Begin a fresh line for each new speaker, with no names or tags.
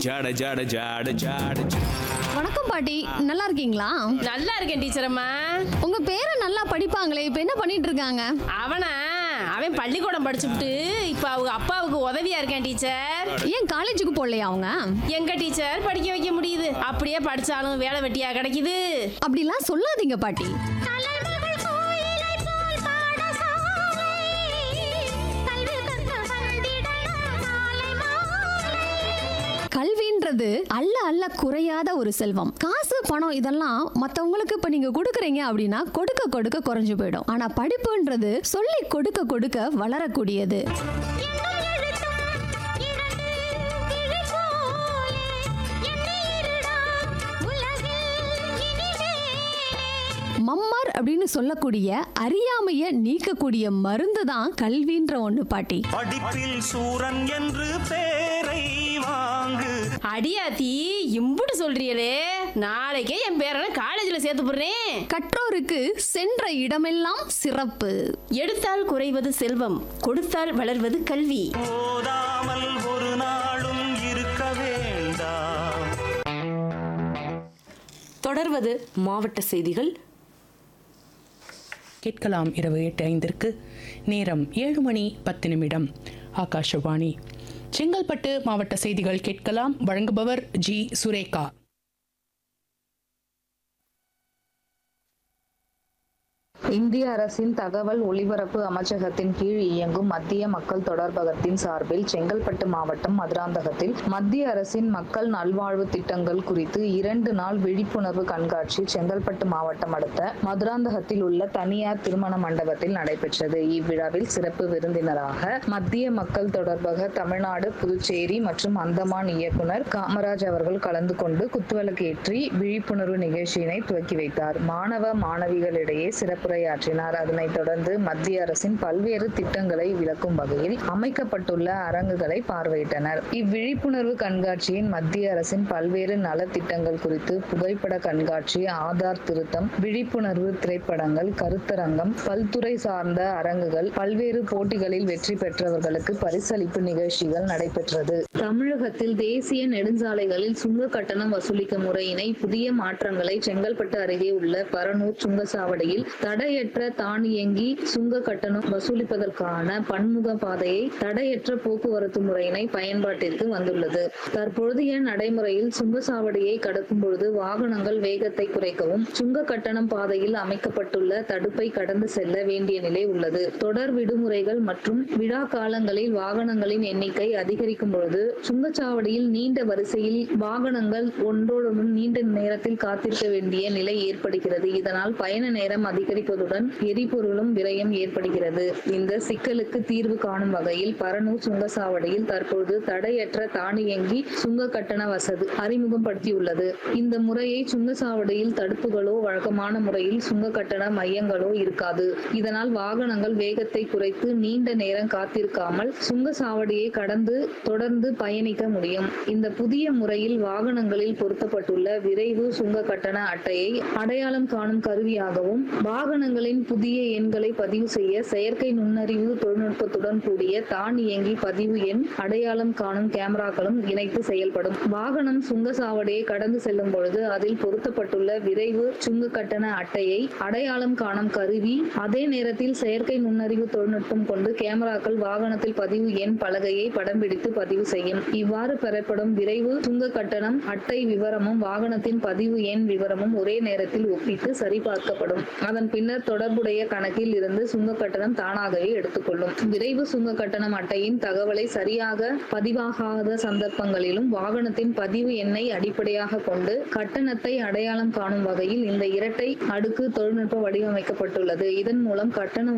ஜாட ஜாட ஜாட ஜாட
வணக்கம் பாட்டி நல்லா இருக்கீங்களா
நல்லா இருக்கேன் டீச்சர் அம்மா
உங்க பேரை நல்லா படிப்பாங்களே இப்ப என்ன பண்ணிட்டு இருக்காங்க
அவனா அவன் பள்ளிக்கூடம் படிச்சுட்டு இப்ப அவங்க அப்பாவுக்கு உதவியா இருக்கேன் டீச்சர்
ஏன் காலேஜுக்கு போகலையா அவங்க
எங்க டீச்சர் படிக்க வைக்க முடியுது அப்படியே படிச்சாலும் வேலை வெட்டியா கிடைக்குது
அப்படிலாம் சொல்லாதீங்க பாட்டி கல்வின்றது அல்ல அல்ல குறையாத ஒரு செல்வம் காசு பணம் இதெல்லாம் மத்தவங்களுக்கு இப்ப நீங்க கொடுக்குறீங்க அப்படின்னா கொடுக்க கொடுக்க குறைஞ்சு போயிடும் ஆனா படிப்புன்றது சொல்லி கொடுக்க கொடுக்க வளரக்கூடியது மம்மார் அப்படின்னு சொல்லக்கூடிய அறியாமைய நீக்கக்கூடிய மருந்து தான் கல்வின்ற ஒண்ணு பாட்டி
படிப்பில் சூரன் என்று பேரை வாங்கு
அடியாத்தி இம்புட்டு சொல்றியலே நாளைக்கே என் பேரனை காலேஜ்ல சேர்த்து போடுறேன்
கற்றோருக்கு சென்ற இடமெல்லாம் சிறப்பு
எடுத்தால் குறைவது செல்வம் கொடுத்தால் வளர்வது கல்வி
போதாமல் ஒரு நாளும் இருக்க வேண்டாம்
தொடர்வது மாவட்ட செய்திகள்
கேட்கலாம் இரவு எட்டு ஐந்திற்கு நேரம் ஏழு மணி பத்து நிமிடம் ஆகாஷவாணி செங்கல்பட்டு மாவட்ட செய்திகள் கேட்கலாம் வழங்குபவர் ஜி சுரேகா
இந்திய அரசின் தகவல் ஒலிபரப்பு அமைச்சகத்தின் கீழ் இயங்கும் மத்திய மக்கள் தொடர்பகத்தின் சார்பில் செங்கல்பட்டு மாவட்டம் மதுராந்தகத்தில் மத்திய அரசின் மக்கள் நல்வாழ்வு திட்டங்கள் குறித்து இரண்டு நாள் விழிப்புணர்வு கண்காட்சி செங்கல்பட்டு மாவட்டம் அடுத்த மதுராந்தகத்தில் உள்ள தனியார் திருமண மண்டபத்தில் நடைபெற்றது இவ்விழாவில் சிறப்பு விருந்தினராக மத்திய மக்கள் தொடர்பக தமிழ்நாடு புதுச்சேரி மற்றும் அந்தமான் இயக்குனர் காமராஜ் அவர்கள் கலந்து கொண்டு குத்துவிளக்கு ஏற்றி விழிப்புணர்வு நிகழ்ச்சியினை துவக்கி வைத்தார் மாணவ மாணவிகளிடையே சிறப்புரையாற்றினார் அதனைத் தொடர்ந்து மத்திய அரசின் பல்வேறு திட்டங்களை விளக்கும் வகையில் அமைக்கப்பட்டுள்ள அரங்குகளை பார்வையிட்டனர் இவ்விழிப்புணர்வு கண்காட்சியின் மத்திய அரசின் பல்வேறு நலத்திட்டங்கள் குறித்து புகைப்பட கண்காட்சி ஆதார் திருத்தம் விழிப்புணர்வு திரைப்படங்கள் கருத்தரங்கம் பல்துறை சார்ந்த அரங்குகள் பல்வேறு போட்டிகளில் வெற்றி பெற்றவர்களுக்கு பரிசளிப்பு நிகழ்ச்சிகள் நடைபெற்றது தமிழகத்தில் தேசிய நெடுஞ்சாலைகளில் சுங்க கட்டணம் வசூலிக்கும் முறையினை புதிய மாற்றங்களை செங்கல்பட்டு அருகே உள்ள பரனூர் சுங்கச்சாவடியில் தடையற்ற தானியங்கி சுங்க கட்டணம் வசூலிப்பதற்கான பன்முக பாதையை தடையற்ற போக்குவரத்து முறையினை பயன்பாட்டிற்கு வந்துள்ளது தற்பொழுதைய நடைமுறையில் சுங்கச்சாவடியை கடக்கும் பொழுது வாகனங்கள் வேகத்தை குறைக்கவும் சுங்க கட்டணம் பாதையில் அமைக்கப்பட்டுள்ள தடுப்பை கடந்து செல்ல வேண்டிய நிலை உள்ளது தொடர் விடுமுறைகள் மற்றும் விழா காலங்களில் வாகனங்களின் எண்ணிக்கை அதிகரிக்கும் பொழுது சுங்கச்சாவடியில் நீண்ட வரிசையில் வாகனங்கள் ஒன்றோடொன்று நீண்ட நேரத்தில் காத்திருக்க வேண்டிய நிலை ஏற்படுகிறது இதனால் பயண நேரம் அதிகரிப்பதுடன் எரிபொருளும் விரயம் ஏற்படுகிறது இந்த சிக்கலுக்கு தீர்வு காணும் வகையில் பரனூர் சுங்கச்சாவடியில் தற்பொழுது தடையற்ற தானியங்கி சுங்க கட்டண வசதி அறிமுகப்படுத்தியுள்ளது இந்த முறையை சுங்கச்சாவடியில் தடுப்புகளோ வழக்கமான முறையில் சுங்க கட்டண மையங்களோ இருக்காது இதனால் வாகனங்கள் வேகத்தை குறைத்து நீண்ட நேரம் காத்திருக்காமல் சுங்கச்சாவடியை கடந்து தொடர்ந்து பயணிக்க முடியும் இந்த புதிய முறையில் வாகனங்களில் பொருத்தப்பட்டுள்ள விரைவு சுங்க கட்டண அட்டையை அடையாளம் காணும் கருவியாகவும் வாகனங்களின் புதிய எண்களை பதிவு செய்ய செயற்கை நுண்ணறிவு தொழில்நுட்பத்துடன் கூடிய தானியங்கி பதிவு எண் அடையாளம் காணும் கேமராக்களும் இணைத்து செயல்படும் வாகனம் சுங்கச்சாவடியை கடந்து செல்லும் பொழுது அதில் பொருத்தப்பட்டுள்ள விரைவு சுங்க கட்டண அட்டையை அடையாளம் காணும் கருவி அதே நேரத்தில் செயற்கை நுண்ணறிவு தொழில்நுட்பம் கொண்டு கேமராக்கள் வாகனத்தில் பதிவு எண் பலகையை படம் பிடித்து பதிவு செய்யும் இவ்வாறு பெறப்படும் விரைவு சுங்க கட்டணம் அட்டை விவரமும் வாகனத்தின் பதிவு எண் விவரமும் ஒரே நேரத்தில் ஒப்பிட்டு சரிபார்க்கப்படும் அதன் பின்னர் தொடர்புடைய கணக்கில் இருந்து சுங்க கட்டணம் தானாகவே எடுத்துக்கொள்ளும் விரைவு சுங்க கட்டணம் அட்டையின் தகவலை சரியாக பதிவாகாத சந்தர்ப்பங்களிலும் வாகனத்தின் பதிவு எண்ணை அடிப்படையாக கொண்டு கட்டணத்தை அடையாளம் காணும் வகையில் இந்த இரட்டை அடுக்கு தொழில்நுட்பம் வடிவமைக்கப்பட்டுள்ளது இதன் மூலம் கட்டணம்